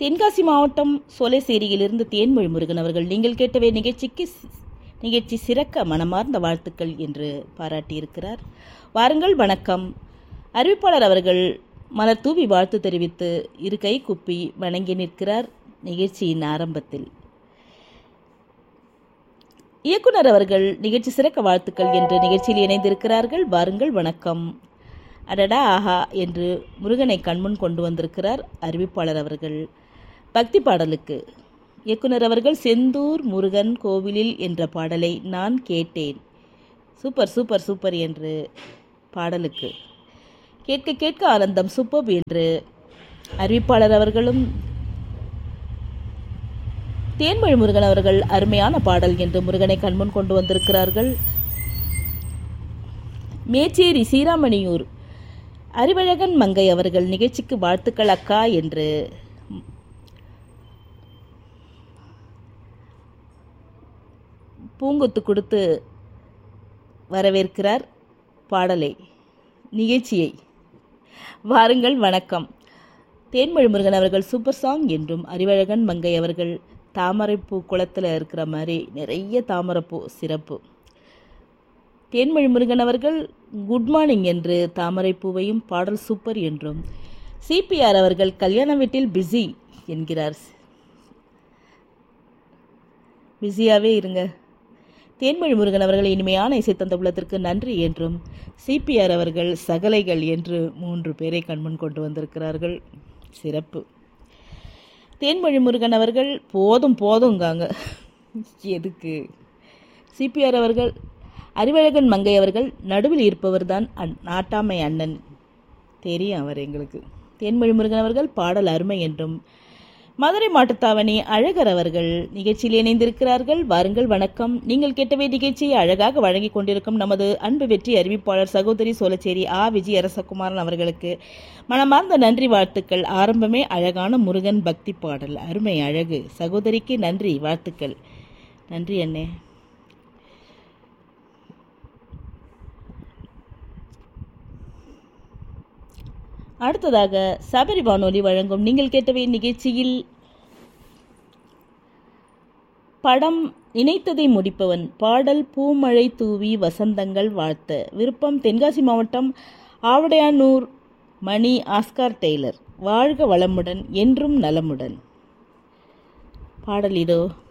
தென்காசி மாவட்டம் சோலைசேரியிலிருந்து தேன்மொழி முருகன் அவர்கள் நீங்கள் கேட்டவே நிகழ்ச்சிக்கு சி- நிகழ்ச்சி சிறக்க மனமார்ந்த வாழ்த்துக்கள் என்று பாராட்டியிருக்கிறார் வாருங்கள் வணக்கம் அறிவிப்பாளர் அவர்கள் மலர் தூவி வாழ்த்து தெரிவித்து இரு கை குப்பி வணங்கி நிற்கிறார் நிகழ்ச்சியின் ஆரம்பத்தில் இயக்குனர் அவர்கள் நிகழ்ச்சி சிறக்க வாழ்த்துக்கள் என்று நிகழ்ச்சியில் இணைந்திருக்கிறார்கள் வாருங்கள் வணக்கம் அடடா ஆஹா என்று முருகனை கண்முன் கொண்டு வந்திருக்கிறார் அறிவிப்பாளர் அவர்கள் பக்தி பாடலுக்கு இயக்குனர் அவர்கள் செந்தூர் முருகன் கோவிலில் என்ற பாடலை நான் கேட்டேன் சூப்பர் சூப்பர் சூப்பர் என்று பாடலுக்கு கேட்க கேட்க ஆனந்தம் சூப்பர் என்று அறிவிப்பாளர் அவர்களும் தேன்மொழி முருகன் அவர்கள் அருமையான பாடல் என்று முருகனை கண்முன் கொண்டு வந்திருக்கிறார்கள் மேச்சேரி சீராமணியூர் அறிவழகன் மங்கை அவர்கள் நிகழ்ச்சிக்கு வாழ்த்துக்கள் அக்கா என்று பூங்கொத்து கொடுத்து வரவேற்கிறார் பாடலை நிகழ்ச்சியை வாருங்கள் வணக்கம் தேன்மொழி முருகன் அவர்கள் சூப்பர் சாங் என்றும் அறிவழகன் மங்கை அவர்கள் தாமரைப்பூ குளத்தில் இருக்கிற மாதிரி நிறைய தாமரைப்பூ சிறப்பு தேன்மொழி முருகன் அவர்கள் குட் மார்னிங் என்று தாமரைப்பூவையும் பாடல் சூப்பர் என்றும் சிபிஆர் அவர்கள் கல்யாண வீட்டில் பிஸி என்கிறார் பிஸியாகவே இருங்க தேன்மொழி முருகன் அவர்கள் இனிமையான இசை தந்த உள்ளத்திற்கு நன்றி என்றும் சிபிஆர் அவர்கள் சகலைகள் என்று மூன்று பேரை கண்முன் கொண்டு வந்திருக்கிறார்கள் சிறப்பு தேன்மொழி முருகன் அவர்கள் போதும் போதுங்காங்க எதுக்கு சிபிஆர் அவர்கள் அறிவழகன் மங்கை அவர்கள் நடுவில் இருப்பவர்தான் அன் நாட்டாமை அண்ணன் தெரியும் அவர் எங்களுக்கு தேன்மொழி முருகன் அவர்கள் பாடல் அருமை என்றும் மதுரை மாட்டுத்தாவணி அழகர் அவர்கள் நிகழ்ச்சியில் இணைந்திருக்கிறார்கள் வாருங்கள் வணக்கம் நீங்கள் கேட்டவே நிகழ்ச்சியை அழகாக வழங்கிக் கொண்டிருக்கும் நமது அன்பு வெற்றி அறிவிப்பாளர் சகோதரி சோலச்சேரி ஆ விஜய் அரசகுமாரன் அவர்களுக்கு மனமார்ந்த நன்றி வாழ்த்துக்கள் ஆரம்பமே அழகான முருகன் பக்தி பாடல் அருமை அழகு சகோதரிக்கு நன்றி வாழ்த்துக்கள் நன்றி அண்ணே அடுத்ததாக சபரி வானொலி வழங்கும் நீங்கள் கேட்டவை நிகழ்ச்சியில் படம் நினைத்ததை முடிப்பவன் பாடல் பூமழை தூவி வசந்தங்கள் வாழ்த்த விருப்பம் தென்காசி மாவட்டம் ஆவடையானூர் மணி ஆஸ்கார் டெய்லர் வாழ்க வளமுடன் என்றும் நலமுடன் பாடல் இதோ